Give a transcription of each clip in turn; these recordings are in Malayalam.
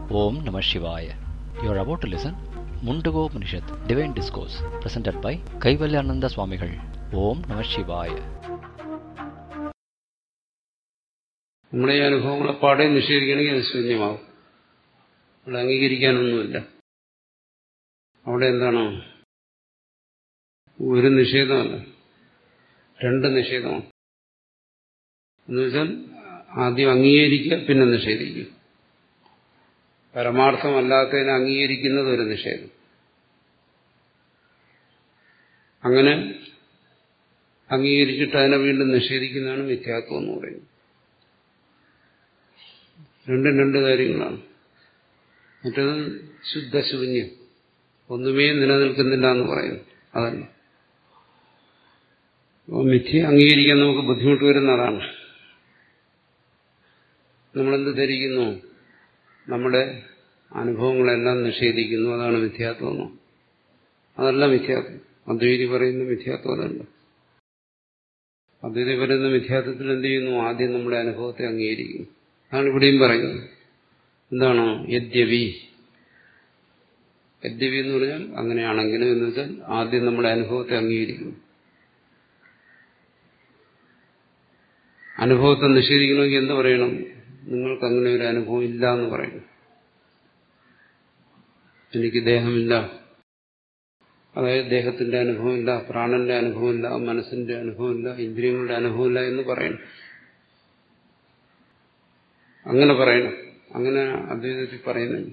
Om Namah Shivaya. You are about to listen Mundago Upanishad, Divine Discourse, presented by Kaivalyananda Swamigal. Om Namah Shivaya. നമ്മുടെ ഈ അനുഭവങ്ങളെ പാടെ നിഷേധിക്കണമെങ്കിൽ അത് ശൂന്യമാവും അവിടെ അംഗീകരിക്കാനൊന്നുമില്ല അവിടെ എന്താണ് ഒരു നിഷേധമല്ല രണ്ട് നിഷേധമാണ് എന്നുവെച്ചാൽ ആദ്യം അംഗീകരിക്കുക പിന്നെ നിഷേധിക്കുക പരമാർത്ഥമല്ലാത്തതിനെ അംഗീകരിക്കുന്നത് ഒരു നിഷേധം അങ്ങനെ അംഗീകരിച്ചിട്ട് അതിനെ വീണ്ടും നിഷേധിക്കുന്നതാണ് മിഥ്യാത്വം എന്ന് പറയുന്നത് രണ്ടും രണ്ട് കാര്യങ്ങളാണ് മറ്റേത് ശുദ്ധശൂന്യം ഒന്നുമേ നിലനിൽക്കുന്നില്ല എന്ന് പറയുന്നു അതല്ല അപ്പോൾ മിഥ്യ അംഗീകരിക്കാൻ നമുക്ക് ബുദ്ധിമുട്ട് വരുന്നതാണ് നമ്മളെന്ത് ധരിക്കുന്നു നമ്മുടെ അനുഭവങ്ങളെല്ലാം നിഷേധിക്കുന്നു അതാണ് മിഥ്യാത്വം അതല്ല മിഥ്യാത്വം അദ്വൈതി പറയുന്ന മിഥ്യാത്വം അതല്ല അദ്വൈതി പറയുന്ന മിഥ്യാത്വത്തിൽ എന്ത് ചെയ്യുന്നു ആദ്യം നമ്മുടെ അനുഭവത്തെ അംഗീകരിക്കുന്നു അതാണ് ഇവിടെയും പറയുന്നത് എന്താണ് യദ്യവി യദ്യവി എന്ന് പറഞ്ഞാൽ അങ്ങനെയാണെങ്കിലും എന്ന് വെച്ചാൽ ആദ്യം നമ്മുടെ അനുഭവത്തെ അംഗീകരിക്കുന്നു അനുഭവത്തെ നിഷേധിക്കണമെങ്കിൽ എന്ത് പറയണം നിങ്ങൾക്ക് അങ്ങനെ ഒരു അനുഭവം ഇല്ല എന്ന് പറയണം എനിക്ക് ദേഹമില്ല അതായത് ദേഹത്തിന്റെ അനുഭവമില്ല പ്രാണന്റെ അനുഭവമില്ല മനസ്സിന്റെ അനുഭവമില്ല ഇന്ദ്രിയങ്ങളുടെ അനുഭവമില്ല എന്ന് പറയണം അങ്ങനെ പറയണം അങ്ങനെ അദ്വൈതത്തിൽ പറയുന്നില്ല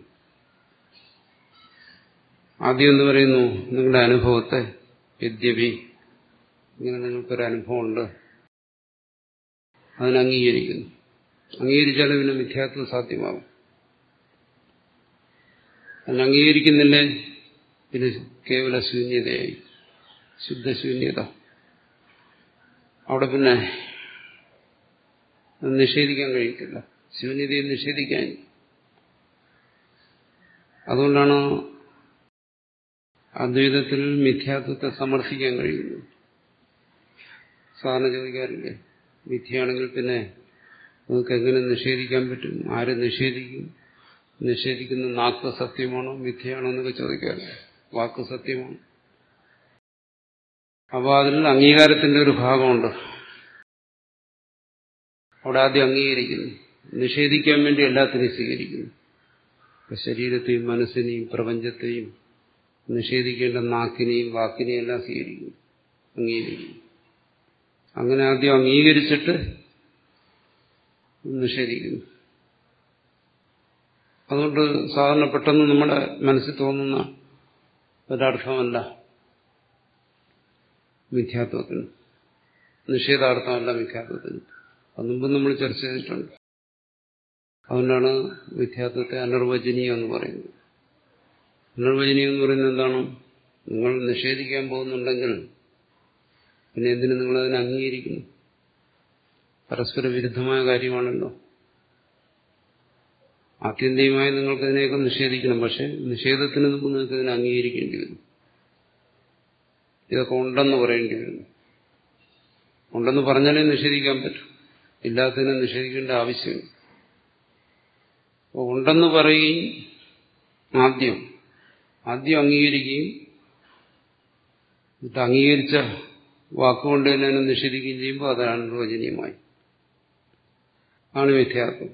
ആദ്യം എന്ന് പറയുന്നു നിങ്ങളുടെ അനുഭവത്തെ യദ്യപി ഇങ്ങനെ നിങ്ങൾക്കൊരു അനുഭവമുണ്ട് അതിനെ അംഗീകരിക്കുന്നു അംഗീകരിച്ചാലും പിന്നെ മിഥ്യാത്വം സാധ്യമാകും അതിനെ അംഗീകരിക്കുന്നില്ലേ പിന്നെ കേവല ശൂന്യതയായി ശുദ്ധശൂന്യത അവിടെ പിന്നെ നിഷേധിക്കാൻ കഴിയത്തില്ല ശൂന്യതയെ നിഷേധിക്കാൻ അതുകൊണ്ടാണ് അദ്വൈതത്തിൽ മിഥ്യാത്വത്തെ സമർത്ഥിക്കാൻ കഴിയുന്നത് സാറിന് ചോദിക്കാറില്ലേ മിഥ്യയാണെങ്കിൽ പിന്നെ നമുക്ക് എങ്ങനെ നിഷേധിക്കാൻ പറ്റും ആരെ നിഷേധിക്കും നിഷേധിക്കുന്ന നാക്ക് സത്യമാണോ മിഥ്യയാണോ എന്നൊക്കെ ചോദിക്കാറില്ല വാക്ക് സത്യമാണ് അപ്പോൾ അതിൽ അംഗീകാരത്തിന്റെ ഒരു ഭാഗമുണ്ട് അവിടെ ആദ്യം അംഗീകരിക്കുന്നു നിഷേധിക്കാൻ വേണ്ടി എല്ലാത്തിനെയും സ്വീകരിക്കുന്നു ശരീരത്തെയും മനസ്സിനെയും പ്രപഞ്ചത്തെയും നിഷേധിക്കേണ്ട നാക്കിനെയും വാക്കിനെയും എല്ലാം സ്വീകരിക്കുന്നു അംഗീകരിക്കുന്നു അങ്ങനെ ആദ്യം അംഗീകരിച്ചിട്ട് നിഷേധിക്കുന്നു അതുകൊണ്ട് സാധാരണ പെട്ടെന്ന് നമ്മുടെ മനസ്സിൽ തോന്നുന്ന ഒരർത്ഥമല്ല മിഥ്യാത്വത്തിന് നിഷേധാർത്ഥമല്ല മിഥ്യാത്വത്തിന് അത് മുമ്പ് നമ്മൾ ചർച്ച ചെയ്തിട്ടുണ്ട് അതുകൊണ്ടാണ് മിഥ്യാത്വത്തെ അനിർവചനീയം എന്ന് പറയുന്നത് അനിർവചനീയം എന്ന് പറയുന്നത് എന്താണ് നിങ്ങൾ നിഷേധിക്കാൻ പോകുന്നുണ്ടെങ്കിൽ പിന്നെ എന്തിനു നിങ്ങളതിനെ അംഗീകരിക്കുന്നു പരസ്പര വിരുദ്ധമായ കാര്യമാണല്ലോ ആത്യന്തികമായി നിങ്ങൾക്കതിനെയൊക്കെ നിഷേധിക്കണം പക്ഷെ നിഷേധത്തിന് മുമ്പ് നിങ്ങൾക്ക് ഇതിനെ അംഗീകരിക്കേണ്ടി വരും ഇതൊക്കെ ഉണ്ടെന്ന് പറയേണ്ടി വരുന്നു ഉണ്ടെന്ന് പറഞ്ഞാലേ നിഷേധിക്കാൻ പറ്റും ഇല്ലാത്തതിനെ നിഷേധിക്കേണ്ട ആവശ്യമില്ല അപ്പോൾ ഉണ്ടെന്ന് പറയുകയും ആദ്യം ആദ്യം അംഗീകരിക്കുകയും എന്നിട്ട് അംഗീകരിച്ച വാക്കുകൊണ്ട് തന്നെ അതിനെ നിഷേധിക്കുകയും ചെയ്യുമ്പോൾ അത് അനുവചനീയമായി ആണ് മിഥ്യാത്വം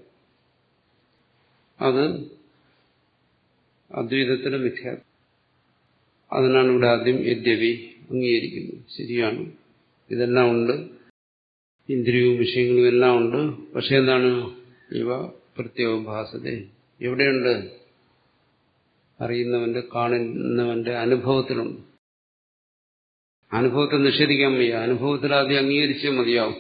അത് അദ്വൈതത്തിലെ മിഥ്യാത്വം അതിനാണ് ഇവിടെ ആദ്യം യദ്യപി അംഗീകരിക്കുന്നത് ശരിയാണ് ഇതെല്ലാം ഉണ്ട് ഇന്ദ്രിയവും വിഷയങ്ങളും എല്ലാം ഉണ്ട് പക്ഷെ എന്താണ് ഇവ പ്രത്യോഭാസത എവിടെയുണ്ട് അറിയുന്നവന്റെ കാണുന്നവന്റെ അനുഭവത്തിലുണ്ട് അനുഭവത്തെ നിഷേധിക്കാൻ വയ്യ അനുഭവത്തിൽ ആദ്യം അംഗീകരിച്ചേ മതിയാവും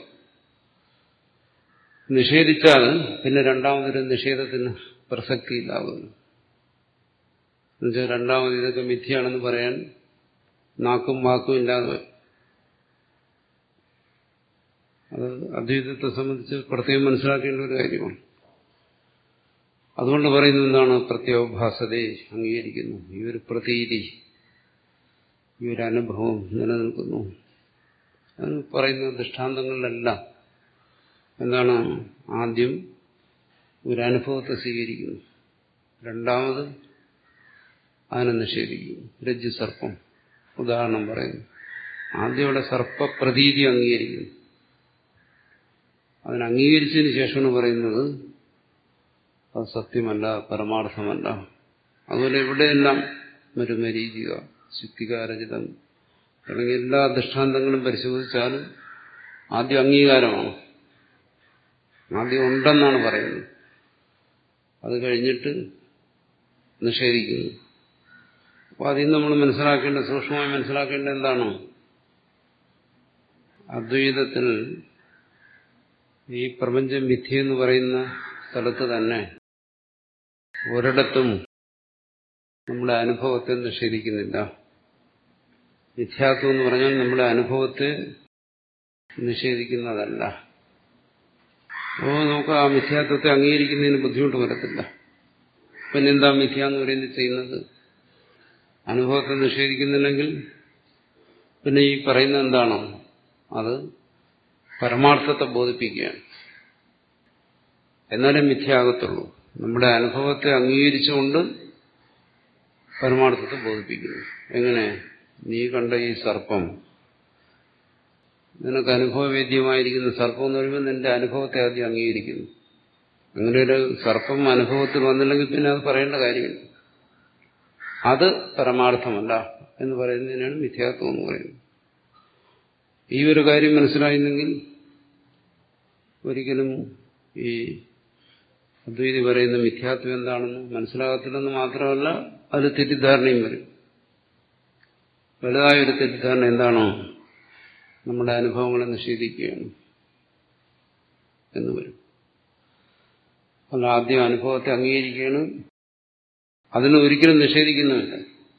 നിഷേധിച്ചാൽ പിന്നെ രണ്ടാമതൊരു നിഷേധത്തിന് പ്രസക്തിയില്ലാകുന്നു എന്നുവെച്ചാൽ രണ്ടാമത് ഇതൊക്കെ മിഥ്യയാണെന്ന് പറയാൻ നാക്കും വാക്കും ഇല്ലാതെ അത് അദ്വൈതത്തെ സംബന്ധിച്ച് പ്രത്യേകം മനസ്സിലാക്കേണ്ട ഒരു കാര്യമാണ് അതുകൊണ്ട് പറയുന്നത് എന്താണ് പ്രത്യോഭാസതയെ അംഗീകരിക്കുന്നു ഈ ഒരു പ്രതീതി ഈ ഒരു അനുഭവം നിലനിൽക്കുന്നു അതിന് പറയുന്ന ദൃഷ്ടാന്തങ്ങളിലെല്ലാം എന്താണ് ആദ്യം ഒരു അനുഭവത്തെ സ്വീകരിക്കുന്നു രണ്ടാമത് അതിനെ നിഷേധിക്കും രജ്ജു സർപ്പം ഉദാഹരണം പറയുന്നു ആദ്യം ഇവിടെ സർപ്പപ്രതീതി അംഗീകരിക്കുന്നു അതിനെ അംഗീകരിച്ചതിന് ശേഷമാണ് പറയുന്നത് അത് സത്യമല്ല പരമാർത്ഥമല്ല അതുപോലെ ഇവിടെയെല്ലാം മരുമരീചിക ശുക്തികാരചിതം തുടങ്ങിയ എല്ലാ ദൃഷ്ടാന്തങ്ങളും പരിശോധിച്ചാലും ആദ്യം അംഗീകാരമാണ് ആദ്യം ഉണ്ടെന്നാണ് പറയുന്നത് അത് കഴിഞ്ഞിട്ട് നിഷേധിക്കുന്നു അപ്പോൾ അതിൽ നമ്മൾ മനസ്സിലാക്കേണ്ട സൂക്ഷ്മമായി മനസ്സിലാക്കേണ്ട എന്താണ് അദ്വൈതത്തിൽ ഈ പ്രപഞ്ചം മിഥ്യ എന്ന് പറയുന്ന സ്ഥലത്ത് തന്നെ ഒരിടത്തും നമ്മുടെ അനുഭവത്തെ നിഷേധിക്കുന്നില്ല മിഥ്യാത്വം എന്ന് പറഞ്ഞാൽ നമ്മുടെ അനുഭവത്തെ നിഷേധിക്കുന്നതല്ല അപ്പോൾ നമുക്ക് ആ മിഥ്യാത്വത്തെ അംഗീകരിക്കുന്നതിന് ബുദ്ധിമുട്ട് വരത്തില്ല പിന്നെ എന്താ മിഥ്യ എന്ന് പറയുന്നത് ചെയ്യുന്നത് അനുഭവത്തെ നിഷേധിക്കുന്നില്ലെങ്കിൽ പിന്നെ ഈ പറയുന്നത് എന്താണോ അത് പരമാർത്ഥത്തെ ബോധിപ്പിക്കുകയാണ് എന്നാലേ മിഥ്യയാകത്തുള്ളൂ നമ്മുടെ അനുഭവത്തെ അംഗീകരിച്ചുകൊണ്ട് പരമാർത്ഥത്തെ ബോധിപ്പിക്കുന്നു എങ്ങനെ നീ കണ്ട ഈ സർപ്പം നിനക്ക് അനുഭവവേദ്യമായിരിക്കുന്ന സർപ്പം എന്ന് പറയുമ്പോൾ നിന്റെ അനുഭവത്തെ ആദ്യം അംഗീകരിക്കുന്നു അങ്ങനെ ഒരു സർപ്പം അനുഭവത്തിൽ വന്നില്ലെങ്കിൽ പിന്നെ അത് പറയേണ്ട കാര്യമില്ല അത് പരമാർത്ഥമല്ല എന്ന് പറയുന്നതിനാണ് മിഥ്യാത്വം എന്ന് പറയുന്നത് ഈ ഒരു കാര്യം മനസ്സിലായില്ലെങ്കിൽ ഒരിക്കലും ഈ അദ്വൈതി പറയുന്ന മിഥ്യാത്വം എന്താണെന്ന് മനസ്സിലാകത്തില്ലെന്ന് മാത്രമല്ല അത് തെറ്റിദ്ധാരണയും വരും വലുതായൊരു തെറ്റിദ്ധാരണ എന്താണോ നമ്മുടെ അനുഭവങ്ങളെ നിഷേധിക്കുകയാണ് എന്ന് വരും അല്ല ആദ്യം അനുഭവത്തെ അംഗീകരിക്കുകയാണ് അതിനെ ഒരിക്കലും നിഷേധിക്കുന്നുമില്ല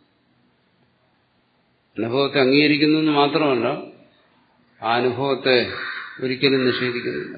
അനുഭവത്തെ അംഗീകരിക്കുന്നു മാത്രമല്ല ആ അനുഭവത്തെ ഒരിക്കലും നിഷേധിക്കുന്നില്ല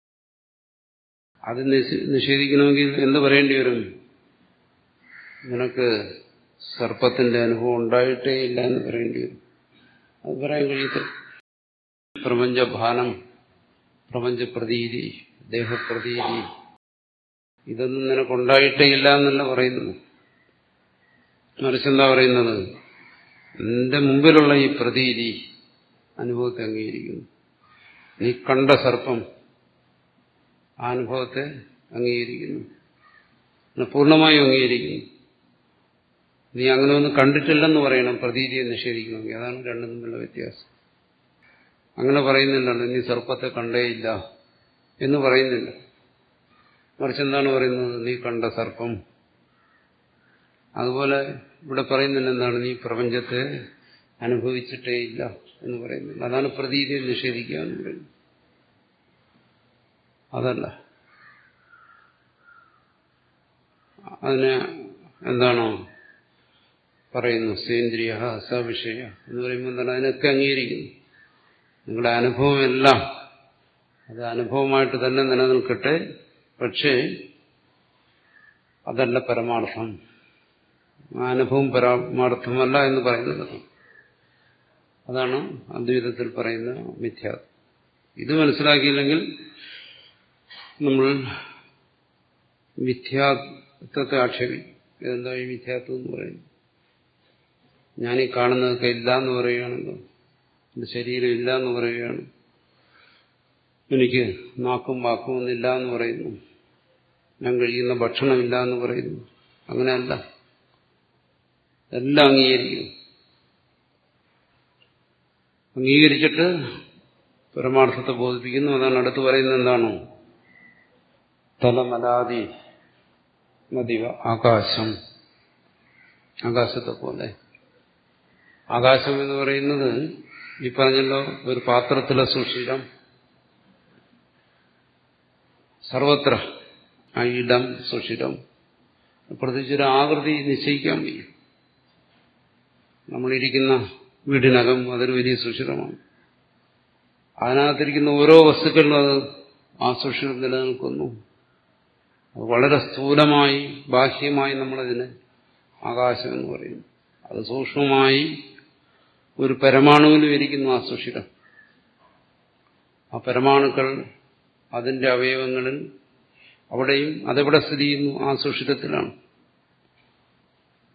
അത് നിഷേധിക്കണമെങ്കിൽ എന്ത് പറയേണ്ടി വരും നിനക്ക് സർപ്പത്തിന്റെ അനുഭവം ഉണ്ടായിട്ടേ ഇല്ല എന്ന് പറയേണ്ടി വരും അത് പറയാൻ കഴിയത്തില്ല പ്രപഞ്ചഭാനം പ്രപഞ്ചപ്രതീതി ദേഹപ്രതീതി ഇതൊന്നും നിനക്കുണ്ടായിട്ടേ ഇല്ല എന്നല്ല പറയുന്നത് മറിച്ചെന്താ പറയുന്നത് നിന്റെ മുമ്പിലുള്ള ഈ പ്രതീതി അനുഭവത്തെ അംഗീകരിക്കുന്നു നീ കണ്ട സർപ്പം ആ അനുഭവത്തെ അംഗീകരിക്കുന്നു പൂർണ്ണമായും അംഗീകരിക്കുന്നു നീ അങ്ങനെ ഒന്നും കണ്ടിട്ടില്ലെന്ന് പറയണം പ്രതീതിയെ നിഷേധിക്കണമെങ്കിൽ അതാണ് രണ്ടും തമ്മിലുള്ള വ്യത്യാസം അങ്ങനെ പറയുന്നില്ലല്ലോ നീ സർപ്പത്തെ കണ്ടേയില്ല എന്ന് പറയുന്നില്ല മറിച്ച് എന്താണ് പറയുന്നത് നീ കണ്ട സർപ്പം അതുപോലെ ഇവിടെ പറയുന്നില്ല എന്താണ് നീ പ്രപഞ്ചത്തെ അനുഭവിച്ചിട്ടേ ഇല്ല എന്ന് പറയുന്നത് അതാണ് പ്രതീതിയെ നിഷേധിക്കുക എന്ന് പറയുന്നത് അതല്ല അതിന് എന്താണോ പറയുന്നു സേന്ദ്രിയ സവിഷയ എന്ന് പറയുമ്പോൾ എന്താണ് അതിനൊക്കെ അംഗീകരിക്കുന്നു നിങ്ങളുടെ അനുഭവമെല്ലാം അത് അനുഭവമായിട്ട് തന്നെ നിലനിൽക്കട്ടെ പക്ഷേ അതല്ല പരമാർത്ഥം ആ അനുഭവം പരമാർത്ഥമല്ല എന്ന് പറയുന്നത് അതാണ് അദ്വൈതത്തിൽ പറയുന്ന മിഥ്യ ഇത് മനസ്സിലാക്കിയില്ലെങ്കിൽ നമ്മൾ മിഥ്യാത്വത്തെ ആക്ഷേപിക്കും ഇതെന്താ ഈ മിഥ്യാത്വം എന്ന് പറയുന്നത് ഞാനീ കാണുന്നതൊക്കെ ഇല്ല എന്ന് പറയുകയാണല്ലോ എന്റെ ശരീരം ഇല്ല എന്ന് പറയുകയാണ് എനിക്ക് നാക്കും വാക്കും ഒന്നില്ല എന്ന് പറയുന്നു ഞാൻ കഴിക്കുന്ന ഭക്ഷണമില്ല എന്ന് പറയുന്നു അങ്ങനെയല്ല എല്ലാം അംഗീകരിക്കും അംഗീകരിച്ചിട്ട് പരമാർത്ഥത്തെ ബോധിപ്പിക്കുന്നു അതാണ് അടുത്ത് പറയുന്നത് എന്താണോ തലമലാതി മതിവ ആകാശം ആകാശത്തെ പോലെ ആകാശം എന്ന് പറയുന്നത് ഈ പറഞ്ഞല്ലോ ഒരു പാത്രത്തിലെ സുഷിരം സർവത്ര ആ ഇടം സുഷിരം പ്രത്യേകിച്ചൊരു ആകൃതി നിശ്ചയിക്കാൻ വയ്യ നമ്മളിരിക്കുന്ന വീടിനകം അതൊരു വലിയ സുഷിരമാണ് അതിനകത്തിരിക്കുന്ന ഓരോ വസ്തുക്കളിലും അത് ആ സുഷിരം നിലനിൽക്കുന്നു അത് വളരെ സ്ഥൂലമായി ബാഹ്യമായി നമ്മളതിന് ആകാശം എന്ന് പറയുന്നു അത് സൂക്ഷ്മമായി ഒരു പരമാണുവിലും ഇരിക്കുന്നു ആ സുഷിരം ആ പരമാണുക്കൾ അതിന്റെ അവയവങ്ങളിൽ അവിടെയും അതെവിടെ സ്ഥിതി ചെയ്യുന്നു ആ സുഷിരത്തിലാണ്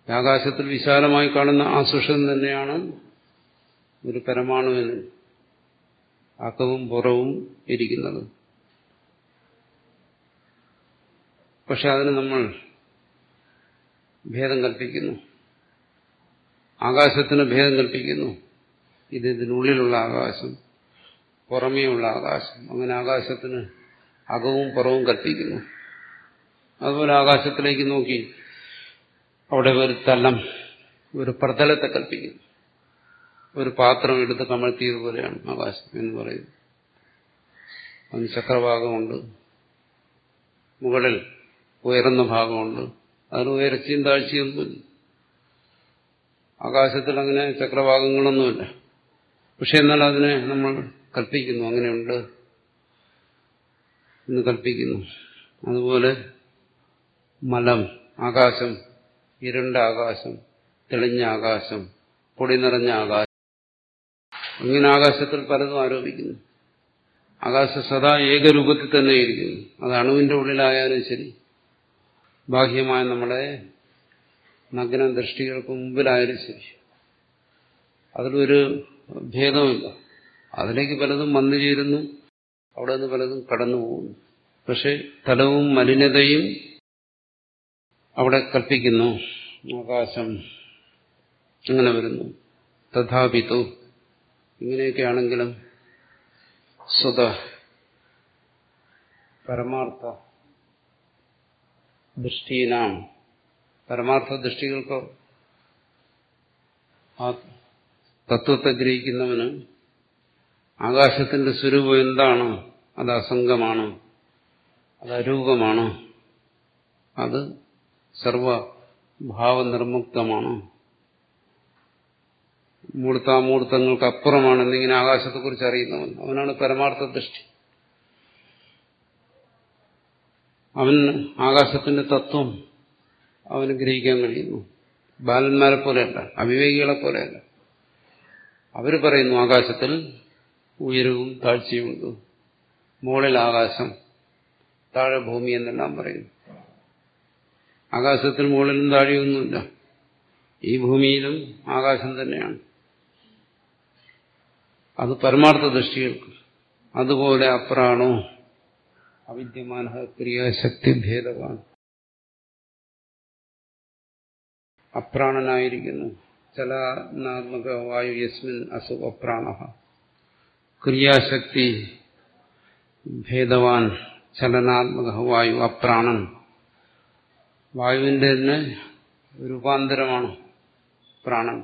ആകാശത്തിൽ വിശാലമായി കാണുന്ന ആ സുഷം തന്നെയാണ് ഒരു പരമാണുവിന് അകവും പുറവും ഇരിക്കുന്നത് പക്ഷെ അതിന് നമ്മൾ ഭേദം കൽപ്പിക്കുന്നു ആകാശത്തിന് ഭേദം കൽപ്പിക്കുന്നു ഇത് ഇതിനുള്ളിലുള്ള ആകാശം പുറമേയുള്ള ആകാശം അങ്ങനെ ആകാശത്തിന് അകവും പുറവും കൽപ്പിക്കുന്നു അതുപോലെ ആകാശത്തിലേക്ക് നോക്കി അവിടെ ഒരു തലം ഒരു പ്രതലത്തെ കൽപ്പിക്കുന്നു ഒരു പാത്രം എടുത്ത് കമഴ്ത്തിയതുപോലെയാണ് ആകാശം എന്ന് പറയുന്നത് അതിന് ചക്രഭാഗമുണ്ട് മുകളിൽ ഉയർന്ന ഭാഗമുണ്ട് അതിന് ഉയർച്ചയും താഴ്ചയൊന്നുമില്ല ആകാശത്തിൽ അങ്ങനെ ചക്രഭാഗങ്ങളൊന്നുമില്ല പക്ഷെ എന്നാൽ അതിനെ നമ്മൾ കൽപ്പിക്കുന്നു അങ്ങനെയുണ്ട് എന്ന് കൽപ്പിക്കുന്നു അതുപോലെ മലം ആകാശം ഇരുണ്ട ആകാശം തെളിഞ്ഞ ആകാശം പൊടി നിറഞ്ഞ ആകാശം ഇങ്ങനെ ആകാശത്തിൽ പലതും ആരോപിക്കുന്നു ആകാശം സദാ ഏകരൂപത്തിൽ തന്നെ ഇരിക്കുന്നു അത് അണുവിന്റെ ഉള്ളിലായാലും ശരി ബാഹ്യമായ നമ്മുടെ നഗ്ന ദൃഷ്ടികൾക്ക് മുമ്പിലായാലും ശരി അതിലൊരു ഭേദമില്ല അതിലേക്ക് പലതും വന്നു ചേരുന്നു അവിടെ നിന്ന് പലതും കടന്നു പോകുന്നു പക്ഷെ തലവും മലിനതയും അവിടെ കൽപ്പിക്കുന്നു ആകാശം അങ്ങനെ വരുന്നു തഥാപിതു ഇങ്ങനെയൊക്കെയാണെങ്കിലും സ്വത പരമാർത്ഥ ദൃഷ്ടീനാം പരമാർത്ഥ ദൃഷ്ടികൾക്കോ ആ തത്വത്തെ ഗ്രഹിക്കുന്നവന് ആകാശത്തിന്റെ സ്വരൂപം എന്താണ് അത് അസംഗമാണ് അത് അരൂപമാണ് അത് സർവഭാവനിർമുക്തമാണ് മൂർത്താമൂർത്തങ്ങൾക്ക് അപ്പുറമാണെന്നിങ്ങനെ ആകാശത്തെക്കുറിച്ച് അറിയുന്നവൻ അവനാണ് പരമാർത്ഥ ദൃഷ്ടി അവൻ ആകാശത്തിന്റെ തത്വം അവന് ഗ്രഹിക്കാൻ കഴിയുന്നു ബാലന്മാരെ പോലെയല്ല അവിവേകികളെ പോലെയല്ല അവർ പറയുന്നു ആകാശത്തിൽ ഉയരവും താഴ്ചയുമുണ്ട് മുകളിൽ ആകാശം താഴെ ഭൂമി എന്നെല്ലാം പറയുന്നു ആകാശത്തിൽ മുകളിലും താഴെയൊന്നുമില്ല ഈ ഭൂമിയിലും ആകാശം തന്നെയാണ് അത് പരമാർത്ഥ ദൃഷ്ടികൾക്ക് അതുപോലെ അപ്രാണോ അവിദ്യമാന ക്രിയാശക്തി ഭേദമാണ് അപ്രാണനായിരിക്കുന്നു ചലനാത്മക വായു യസ്മിൻ അസു അപ്രാണ ക്രിയാശക്തി ഭേദവാൻ ചലനാത്മക വായു അപ്രാണൻ വായുവിന്റെ തന്നെ രൂപാന്തരമാണ് പ്രാണൻ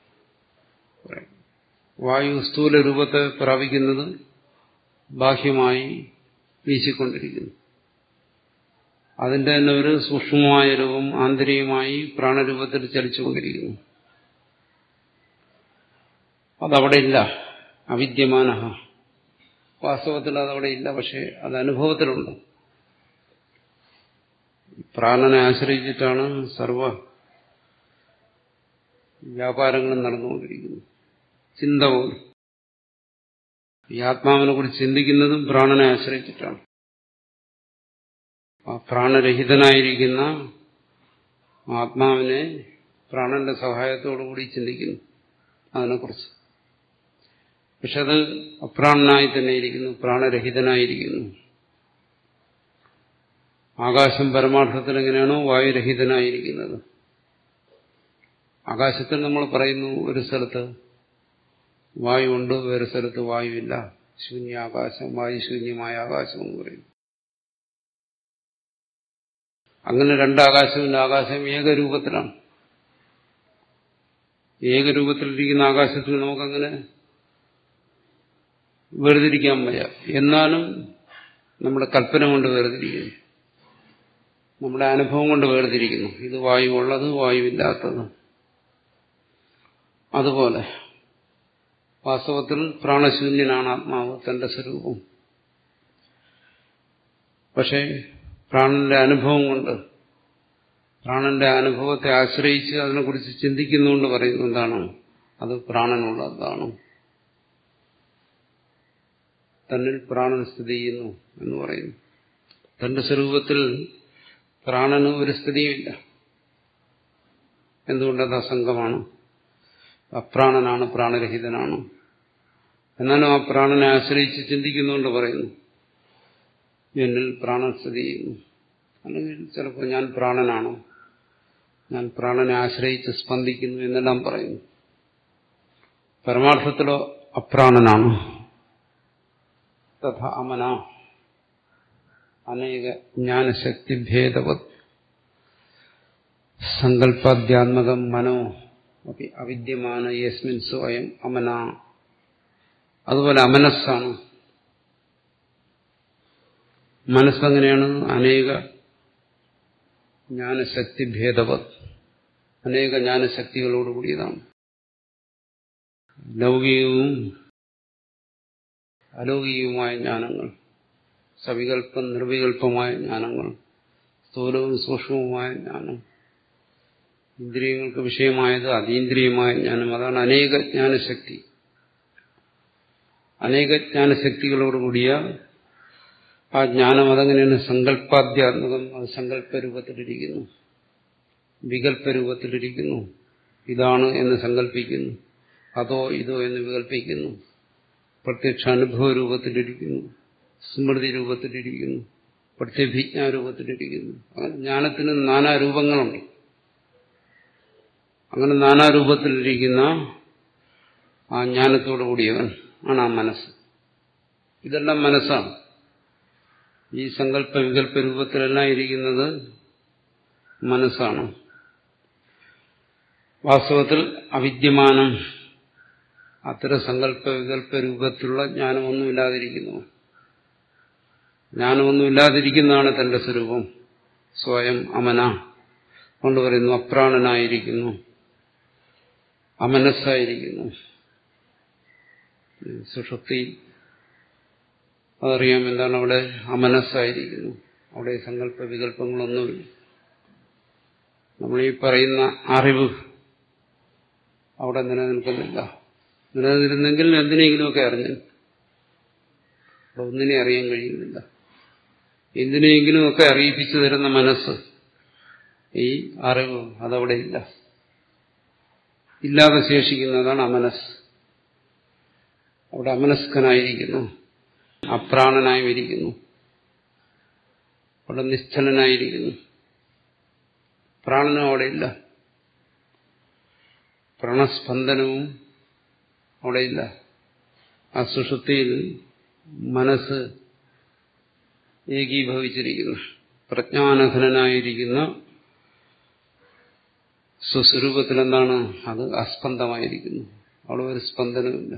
വായു സ്ഥൂല രൂപത്തെ പ്രാപിക്കുന്നത് ബാഹ്യമായി വീശിക്കൊണ്ടിരിക്കുന്നു അതിന്റെ തന്നെ ഒരു സൂക്ഷ്മമായ രൂപം ആന്തരികമായി പ്രാണരൂപത്തിൽ ചലിച്ചുകൊണ്ടിരിക്കുന്നു അതവിടെ ഇല്ല അവിദ്യമാന വാസ്തവത്തിൽ അതവിടെ ഇല്ല പക്ഷെ അത് അനുഭവത്തിലുണ്ട് പ്രാണനെ ആശ്രയിച്ചിട്ടാണ് സർവ വ്യാപാരങ്ങളും നടന്നുകൊണ്ടിരിക്കുന്നത് ചിന്ത പോലും ഈ ആത്മാവിനെ കുറിച്ച് ചിന്തിക്കുന്നതും പ്രാണനെ ആശ്രയിച്ചിട്ടാണ് ആ പ്രാണരഹിതനായിരിക്കുന്ന ആത്മാവിനെ പ്രാണന്റെ സഹായത്തോടുകൂടി ചിന്തിക്കുന്നു അതിനെക്കുറിച്ച് പക്ഷെ അത് അപ്രാണനായി തന്നെ ഇരിക്കുന്നു പ്രാണരഹിതനായിരിക്കുന്നു ആകാശം പരമാർത്ഥത്തിൽ എങ്ങനെയാണോ വായുരഹിതനായിരിക്കുന്നത് ആകാശത്തിൽ നമ്മൾ പറയുന്നു ഒരു സ്ഥലത്ത് വായുണ്ട് വേറെ സ്ഥലത്ത് വായുവില്ല ശൂന്യാകാശം വായുശൂന്യമായ ആകാശം എന്ന് പറയും അങ്ങനെ രണ്ടാകാശമില്ല ആകാശം ഏകരൂപത്തിലാണ് ഏകരൂപത്തിലിരിക്കുന്ന ആകാശത്തിൽ നമുക്കങ്ങനെ വേർതിരിക്കാൻ വയ്യ എന്നാലും നമ്മുടെ കൽപ്പന കൊണ്ട് വേർതിരിക്കുന്നു നമ്മുടെ അനുഭവം കൊണ്ട് വേർതിരിക്കുന്നു ഇത് വായു ഉള്ളത് വായുവില്ലാത്തത് അതുപോലെ വാസ്തവത്തിൽ പ്രാണശൂന്യനാണ് ആത്മാവ് തന്റെ സ്വരൂപം പക്ഷേ പ്രാണന്റെ അനുഭവം കൊണ്ട് പ്രാണന്റെ അനുഭവത്തെ ആശ്രയിച്ച് അതിനെക്കുറിച്ച് ചിന്തിക്കുന്നുകൊണ്ട് പറയുന്നത് എന്താണ് അത് പ്രാണനുള്ളതാണ് തന്നിൽ പ്രാണൻ സ്ഥിതി ചെയ്യുന്നു എന്ന് പറയുന്നു തന്റെ സ്വരൂപത്തിൽ പ്രാണന് ഒരു സ്ഥിതിയുമില്ല എന്തുകൊണ്ടത് അസംഗമാണ് അപ്രാണനാണ് പ്രാണരഹിതനാണ് എന്നാലും ആ പ്രാണനെ ആശ്രയിച്ച് ചിന്തിക്കുന്നുകൊണ്ട് പറയുന്നു എന്നിൽ പ്രാണൻ സ്ഥിതി ചെയ്യുന്നു അല്ലെങ്കിൽ ചിലപ്പോൾ ഞാൻ പ്രാണനാണോ ഞാൻ പ്രാണനെ ആശ്രയിച്ച് സ്പന്ദിക്കുന്നു എന്നെല്ലാം പറയുന്നു പരമാർത്ഥത്തിലോ അപ്രാണനാണ് തഥ അമന അനേക ജ്ഞാനശക്തിഭേദവത് സങ്കല്പാദ്യാത്മകം മനോ അപ്പി അവിദ്യമാന യസ്മിൻ സ്വയം അമന അതുപോലെ അമനസ്സാണ് മനസ്സെങ്ങനെയാണ് അനേക ജ്ഞാനശക്തിഭേദവത് അനേക ജ്ഞാനശക്തികളോട് കൂടിയതാണ് ലൗകികവും അലൗകികവുമായ ജ്ഞാനങ്ങൾ സവികല്പം നിർവികല്പമായ ജ്ഞാനങ്ങൾ സ്ഥൂലവും സൂക്ഷ്മവുമായ ജ്ഞാനം ഇന്ദ്രിയങ്ങൾക്ക് വിഷയമായത് അതീന്ദ്രിയമായ ജ്ഞാനം അതാണ് അനേക ജ്ഞാനശക്തി അനേക ജ്ഞാനശക്തികളോടുകൂടിയ ആ ജ്ഞാനം അതെങ്ങനെയാണ് സങ്കല്പാദ്യാത്മകം അത് സങ്കല്പരൂപത്തിലിരിക്കുന്നു വികല്പരൂപത്തിലിരിക്കുന്നു ഇതാണ് എന്ന് സങ്കല്പിക്കുന്നു അതോ ഇതോ എന്ന് വികല്പിക്കുന്നു പ്രത്യക്ഷ അനുഭവ രൂപത്തിലിരിക്കുന്നു സ്മൃതി രൂപത്തിലിരിക്കുന്നു പ്രത്യഭിജ്ഞാരൂപത്തിലിരിക്കുന്നു അങ്ങനെ ജ്ഞാനത്തിന് നാനാ രൂപങ്ങളുണ്ട് അങ്ങനെ നാനാരൂപത്തിലിരിക്കുന്ന ആ ജ്ഞാനത്തോടു കൂടിയവൻ ആണ് ആ മനസ്സ് ഇതെല്ലാം മനസ്സാണ് ഈ സങ്കല്പ വികല്പ രൂപത്തിലെല്ലാം ഇരിക്കുന്നത് മനസ്സാണ് വാസ്തവത്തിൽ അവിദ്യമാനം അത്തരം സങ്കല്പ വികല്പ രൂപത്തിലുള്ള ജ്ഞാനമൊന്നുമില്ലാതിരിക്കുന്നു ജ്ഞാനമൊന്നുമില്ലാതിരിക്കുന്നതാണ് തന്റെ സ്വരൂപം സ്വയം അമന കൊണ്ട് പറയുന്നു അപ്രാണനായിരിക്കുന്നു അമനസ്സായിരിക്കുന്നു സുഷുപ്തി അതറിയാം എന്താണ് അവിടെ അമനസ്സായിരിക്കുന്നു അവിടെ സങ്കല്പ വികല്പങ്ങളൊന്നുമില്ല നമ്മൾ ഈ പറയുന്ന അറിവ് അവിടെ നിലനിൽക്കുന്നില്ല നിലനിന്നിരുന്നെങ്കിൽ എന്തിനെങ്കിലുമൊക്കെ അറിഞ്ഞു അവിടെ ഒന്നിനെ അറിയാൻ കഴിയുന്നില്ല എന്തിനെങ്കിലുമൊക്കെ അറിയിപ്പിച്ചു തരുന്ന മനസ്സ് ഈ അറിവ് അതവിടെ ഇല്ല ഇല്ലാതെ ശേഷിക്കുന്നതാണ് അമനസ് അവിടെ അമനസ്കനായിരിക്കുന്നു അപ്രാണനായും ഇരിക്കുന്നു അവിടെ നിശ്ചലനായിരിക്കുന്നു പ്രാണനും അവിടെ ഇല്ല പ്രാണസ്പന്ദനവും അവിടെയില്ല ആ സുഷുപ്തിയിൽ മനസ്സ് ഏകീഭവിച്ചിരിക്കുന്നു പ്രജ്ഞാനഘനായിരിക്കുന്ന സ്വസ്വരൂപത്തിൽ എന്താണ് അത് അസ്പന്ദമായിരിക്കുന്നു അവിടെ ഒരു സ്പന്ദനമില്ല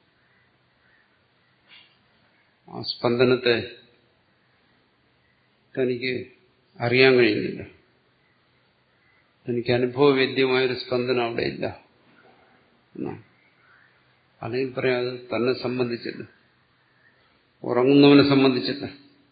ആ സ്പന്ദനത്തെ തനിക്ക് അറിയാൻ കഴിയുന്നില്ല തനിക്ക് അനുഭവവേദ്യമായൊരു സ്പന്ദനം അവിടെ ഇല്ല അല്ലെങ്കിൽ പറയാം അത് തന്നെ സംബന്ധിച്ചില്ല ഉറങ്ങുന്നവനെ സംബന്ധിച്ചില്ല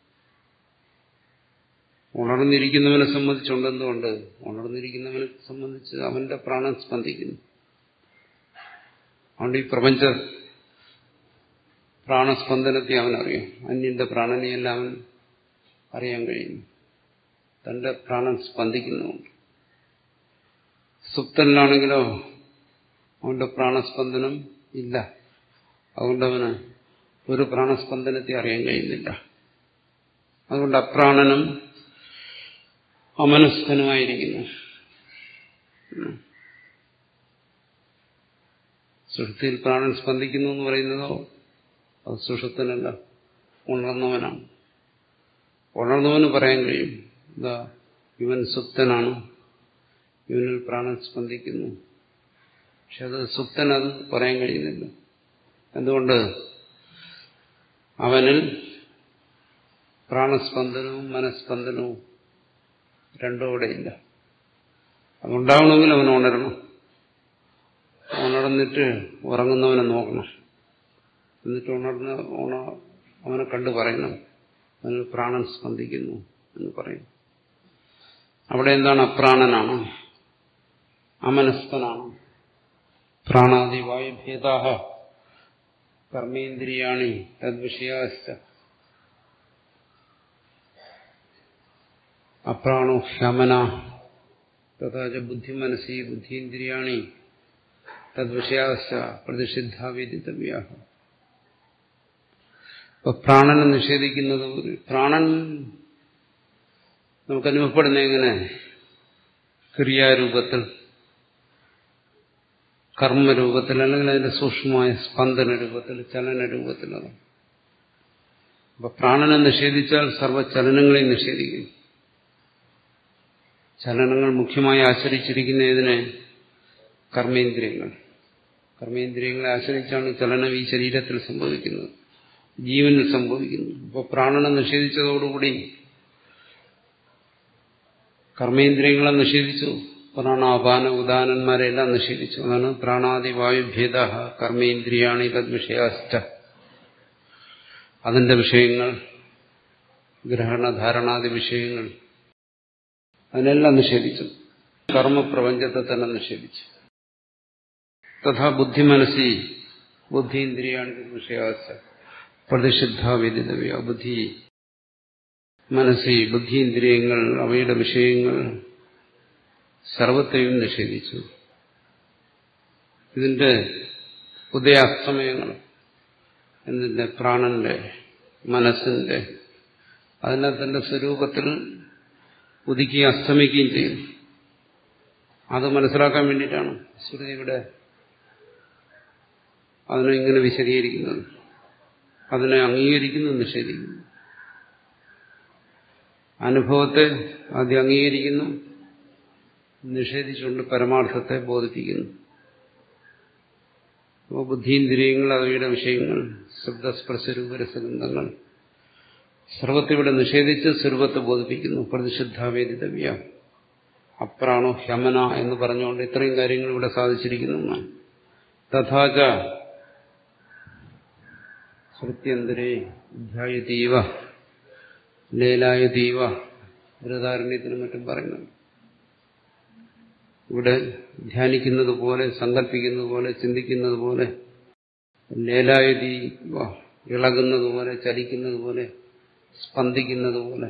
ഉണർന്നിരിക്കുന്നവനെ സംബന്ധിച്ചുണ്ടെന്തുകൊണ്ട് ഉണർന്നിരിക്കുന്നവനെ സംബന്ധിച്ച് അവന്റെ പ്രാണൻ സ്പന്ദിക്കുന്നു അതുകൊണ്ട് ഈ പ്രപഞ്ച പ്രാണസ്പന്ദനത്തെ അവൻ അറിയും അന്യന്റെ പ്രാണനെയെല്ലാം അവൻ അറിയാൻ കഴിയുന്നു തന്റെ പ്രാണൻ സ്പന്ദിക്കുന്നുമുണ്ട് സുപ്തനിലാണെങ്കിലോ അവന്റെ പ്രാണസ്പന്ദനം ഇല്ല അതുകൊണ്ട് അവന് ഒരു പ്രാണസ്പന്ദനത്തെ അറിയാൻ കഴിയുന്നില്ല അതുകൊണ്ട് അപ്രാണനും അമനസ്കനുമായിരിക്കുന്നു സുഷുപ്തിയിൽ പ്രാണൻ സ്പന്ദിക്കുന്നു എന്ന് പറയുന്നതോ അത് സുഷുപ്തനല്ല ഉണർന്നവനാണ് ഉണർന്നവന് പറയാൻ കഴിയും എന്താ ഇവൻ സുപ്തനാണ് ഇവനിൽ പ്രാണൻ സ്പന്ദിക്കുന്നു പക്ഷെ അത് സുപ്തൻ അത് പറയാൻ കഴിയുന്നില്ല എന്തുകൊണ്ട് അവനിൽ പ്രാണസ്പന്ദനവും മനസ്പന്ദനവും രണ്ടും അവിടെ ഇല്ല അതുണ്ടാവണമെങ്കിൽ അവൻ ഉണരണം ഉണർന്നിട്ട് ഉറങ്ങുന്നവനെ നോക്കണം എന്നിട്ട് ഉണർന്ന് ഉണ അവനെ കണ്ടു പറയണം അവന് പ്രാണൻ സ്പന്ദിക്കുന്നു എന്ന് പറയും അവിടെ എന്താണ് അപ്രാണനാണ് അമനസ്കനാണ് പ്രാണാദി വായുഭേദാഹ കർമ്മേന്ദ്രിയാണി തദ്വിഷയാശ്ച അപ്രാണോ ഹ്യമന തഥാച ബുദ്ധി മനസ്സി ബുദ്ധീന്ദ്രിയാണി തദ്വിഷയാശ്ച പ്രതിഷിദ്ധാവിദിതവ്യ ഇപ്പൊ പ്രാണനെ നിഷേധിക്കുന്നത് പോലെ പ്രാണൻ നമുക്ക് അനുഭവപ്പെടുന്ന എങ്ങനെ ക്രിയാരൂപത്തിൽ കർമ്മരൂപത്തിൽ അല്ലെങ്കിൽ അതിന്റെ സൂക്ഷ്മമായ സ്പന്ദന രൂപത്തിൽ ചലന രൂപത്തിലാണ് അപ്പൊ പ്രാണനെ നിഷേധിച്ചാൽ സർവ്വചലനങ്ങളെയും നിഷേധിക്കും ചലനങ്ങൾ മുഖ്യമായി ആശ്രയിച്ചിരിക്കുന്ന ഇതിനെ കർമ്മേന്ദ്രിയങ്ങൾ കർമ്മേന്ദ്രിയങ്ങളെ ആശ്രയിച്ചാണ് ചലനം ഈ ശരീരത്തിൽ സംഭവിക്കുന്നത് ജീവനിൽ സംഭവിക്കുന്നു അപ്പോൾ പ്രാണനെ നിഷേധിച്ചതോടുകൂടി കർമ്മേന്ദ്രിയങ്ങളെ നിഷേധിച്ചു പ്രാണാപാന ഉദാനന്മാരെല്ലാം നിഷേധിച്ചു അതാണ് പ്രാണാദി വായുഭേദ കർമ്മേന്ദ്രിയാണ് തദ്വിഷയാസ്റ്റ അതിന്റെ വിഷയങ്ങൾ ഗ്രഹണധാരണാദി വിഷയങ്ങൾ അതിനെല്ലാം നിഷേധിച്ചു കർമ്മപ്രപഞ്ചത്തെ തന്നെ നിഷേധിച്ചു തഥാ ബുദ്ധി മനസ്സി ബുദ്ധീന്ദ്രിയാണ് വിഷയാച്ച പ്രതിഷിദ്ധ വിദിതവ്യ ബുദ്ധി മനസ്സി ബുദ്ധീന്ദ്രിയങ്ങൾ അവയുടെ വിഷയങ്ങൾ സർവത്തെയും നിഷേധിച്ചു ഇതിന്റെ ഉദയാസ്തമയങ്ങൾ എന്തിന്റെ പ്രാണന്റെ മനസ്സിന്റെ അതിനകത്തിന്റെ സ്വരൂപത്തിൽ ഉദിക്കുകയും അസ്തമിക്കുകയും ചെയ്യും അത് മനസ്സിലാക്കാൻ വേണ്ടിയിട്ടാണ് ശ്രുതി ഇവിടെ അതിനെ ഇങ്ങനെ വിശദീകരിക്കുന്നത് അതിനെ അംഗീകരിക്കുന്നു നിഷേധിക്കുന്നു അനുഭവത്തെ ആദ്യം അംഗീകരിക്കുന്നു നിഷേധിച്ചുകൊണ്ട് പരമാർത്ഥത്തെ ബോധിപ്പിക്കുന്നു അപ്പോൾ ബുദ്ധീന്ദ്രിയങ്ങൾ അവയുടെ വിഷയങ്ങൾ ശബ്ദസ്പർശരൂപരസഗന്ധങ്ങൾ സർവത്തിവിടെ നിഷേധിച്ച് സ്വരൂപത്തെ ബോധിപ്പിക്കുന്നു പ്രതിഷിദ്ധാവേദിതവ്യ അപ്രാണോ ഹ്യമന എന്ന് പറഞ്ഞുകൊണ്ട് ഇത്രയും കാര്യങ്ങൾ ഇവിടെ സാധിച്ചിരിക്കുന്നു എന്നാണ് തഥാച ശ്രുത്യന്തരേ അധ്യായതീവ ലേലായതീവ ബൃഹദാരണ്യത്തിനും മറ്റും പറയുന്നുണ്ട് ഇവിടെ ധ്യാനിക്കുന്നത് പോലെ സങ്കല്പിക്കുന്നത് പോലെ ചിന്തിക്കുന്നത് പോലെ ലേലായതീവ ഇളകുന്നത് പോലെ ചലിക്കുന്നത് പോലെ സ്പന്ദിക്കുന്നത് പോലെ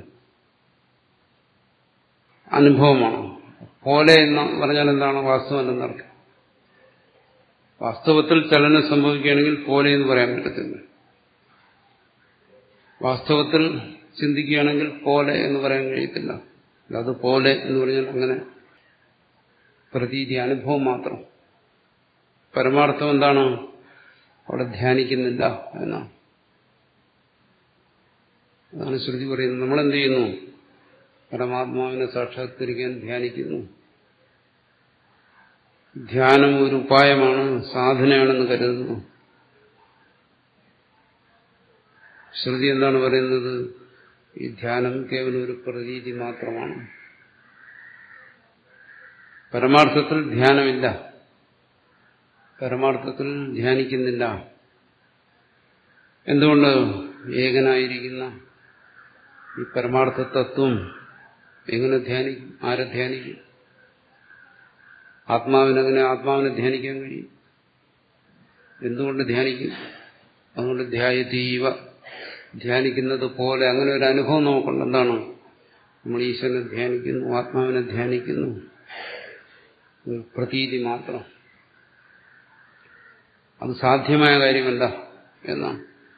അനുഭവമാണ് പോലെ എന്ന് പറഞ്ഞാൽ എന്താണ് വാസ്തവമല്ലെന്നർത്ഥം വാസ്തവത്തിൽ ചലനം സംഭവിക്കുകയാണെങ്കിൽ പോലെ എന്ന് പറയാൻ പറ്റത്തില്ല വാസ്തവത്തിൽ ചിന്തിക്കുകയാണെങ്കിൽ പോലെ എന്ന് പറയാൻ കഴിയത്തില്ല അത് പോലെ എന്ന് പറഞ്ഞാൽ അങ്ങനെ പ്രതീതി അനുഭവം മാത്രം പരമാർത്ഥം എന്താണ് അവിടെ ധ്യാനിക്കുന്നില്ല എന്നാണ് അതാണ് ശ്രുതി പറയുന്നത് നമ്മളെന്ത് ചെയ്യുന്നു പരമാത്മാവിനെ സാക്ഷാത്കരിക്കാൻ ധ്യാനിക്കുന്നു ധ്യാനം ഒരു ഉപായമാണ് സാധനയാണെന്ന് കരുതുന്നു ശ്രുതി എന്താണ് പറയുന്നത് ഈ ധ്യാനം കേവലം ഒരു പ്രതീതി മാത്രമാണ് പരമാർത്ഥത്തിൽ ധ്യാനമില്ല പരമാർത്ഥത്തിൽ ധ്യാനിക്കുന്നില്ല എന്തുകൊണ്ട് ഏകനായിരിക്കുന്ന ഈ പരമാർത്ഥ തത്വം എങ്ങനെ ധ്യാനിക്കും ആരെ ധ്യാനിക്കും ആത്മാവിനെങ്ങനെ ആത്മാവിനെ ധ്യാനിക്കാൻ കഴിയും എന്തുകൊണ്ട് ധ്യാനിക്കും അതുകൊണ്ട് ധ്യായതീവ ധ്യാനിക്കുന്നത് പോലെ അങ്ങനെ ഒരു അനുഭവം നമുക്കുണ്ട് എന്താണ് നമ്മൾ ഈശ്വരനെ ധ്യാനിക്കുന്നു ആത്മാവിനെ ധ്യാനിക്കുന്നു ഒരു പ്രതീതി മാത്രം അത് സാധ്യമായ കാര്യമല്ല എന്നാണ്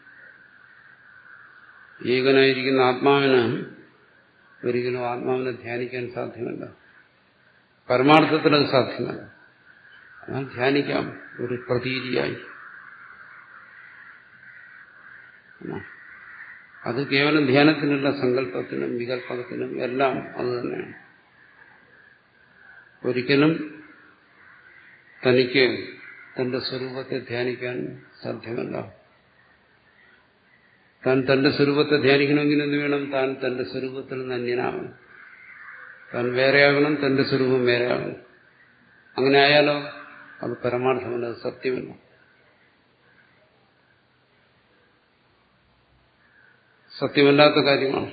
ഏകനായിരിക്കുന്ന ആത്മാവിന് ഒരിക്കലും ആത്മാവിനെ ധ്യാനിക്കാൻ സാധ്യമല്ല പരമാർത്ഥത്തിൽ അത് സാധ്യമല്ല എന്നാൽ ധ്യാനിക്കാം ഒരു പ്രതീതിയായി അത് കേവലം ധ്യാനത്തിനല്ല സങ്കല്പത്തിനും വികല്പത്തിനും എല്ലാം അത് തന്നെയാണ് ഒരിക്കലും തനിക്ക് തന്റെ സ്വരൂപത്തെ ധ്യാനിക്കാൻ സാധ്യമല്ല താൻ തന്റെ സ്വരൂപത്തെ ധ്യാനിക്കണമെങ്കിൽ എന്ത് വേണം താൻ തന്റെ സ്വരൂപത്തിൽ നിന്ന് അന്യനാവണം താൻ വേറെയാകണം തന്റെ സ്വരൂപം വേറെയാകണം അങ്ങനെ ആയാലോ അത് പരമാർത്ഥമല്ല അത് സത്യമല്ല സത്യമല്ലാത്ത കാര്യമാണ്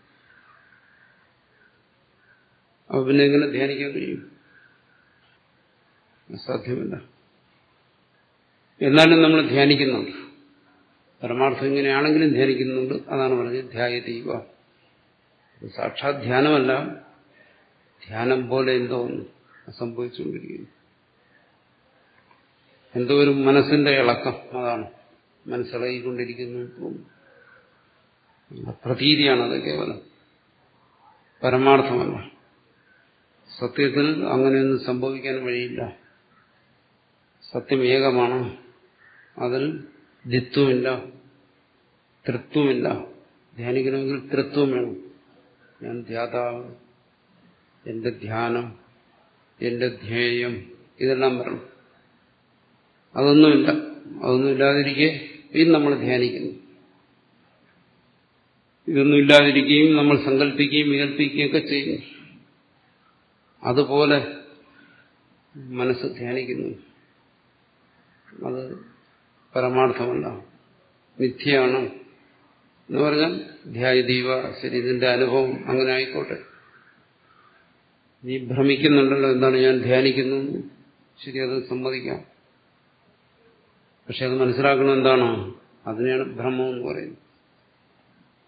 അപ്പൊ പിന്നെ എങ്ങനെ ധ്യാനിക്കാൻ കഴിയും സാധ്യമല്ല എന്നാലും നമ്മൾ ധ്യാനിക്കുന്നുണ്ട് പരമാർത്ഥം ഇങ്ങനെയാണെങ്കിലും ധ്യാനിക്കുന്നുണ്ട് അതാണ് പറഞ്ഞത് ധ്യായതീവ സാക്ഷാത് ധ്യാനമല്ല ധ്യാനം പോലെ എന്തോ ഒന്ന് സംഭവിച്ചുകൊണ്ടിരിക്കുന്നു എന്തോ ഒരു മനസ്സിന്റെ ഇളക്കം അതാണ് മനസ്സിളകിക്കൊണ്ടിരിക്കുന്നു തോന്നുന്നു പ്രതീതിയാണത് കേവലം പരമാർത്ഥമല്ല സത്യത്തിൽ അങ്ങനെയൊന്നും സംഭവിക്കാൻ വഴിയില്ല സത്യം ഏകമാണ് അതിൽ ദ്വിത്വമില്ല തൃത്വമില്ല ധ്യാനിക്കണമെങ്കിൽ തൃത്വം വേണം ഞാൻ ധ്യാതാവ് എന്റെ ധ്യാനം എന്റെ ധ്യേയം ഇതെല്ലാം വരണം അതൊന്നുമില്ല അതൊന്നും ഇല്ലാതിരിക്കെ ഇത് നമ്മൾ ധ്യാനിക്കുന്നു ഇതൊന്നും ഇല്ലാതിരിക്കുകയും നമ്മൾ സങ്കല്പിക്കുകയും വികല്പിക്കുകയും ഒക്കെ ചെയ്യുന്നു അതുപോലെ മനസ്സ് ധ്യാനിക്കുന്നു അത് പരമാർത്ഥമല്ല മിഥ്യയാണ് എന്ന് പറഞ്ഞാൽ ധ്യായദീവ ശരി ഇതിന്റെ അനുഭവം അങ്ങനെ ആയിക്കോട്ടെ നീ ഭ്രമിക്കുന്നുണ്ടല്ലോ എന്താണ് ഞാൻ ധ്യാനിക്കുന്നു ശരി അത് സമ്മതിക്കാം പക്ഷെ അത് മനസ്സിലാക്കണം എന്താണോ അതിനെയാണ് ഭ്രമം എന്ന് പറയുന്നത്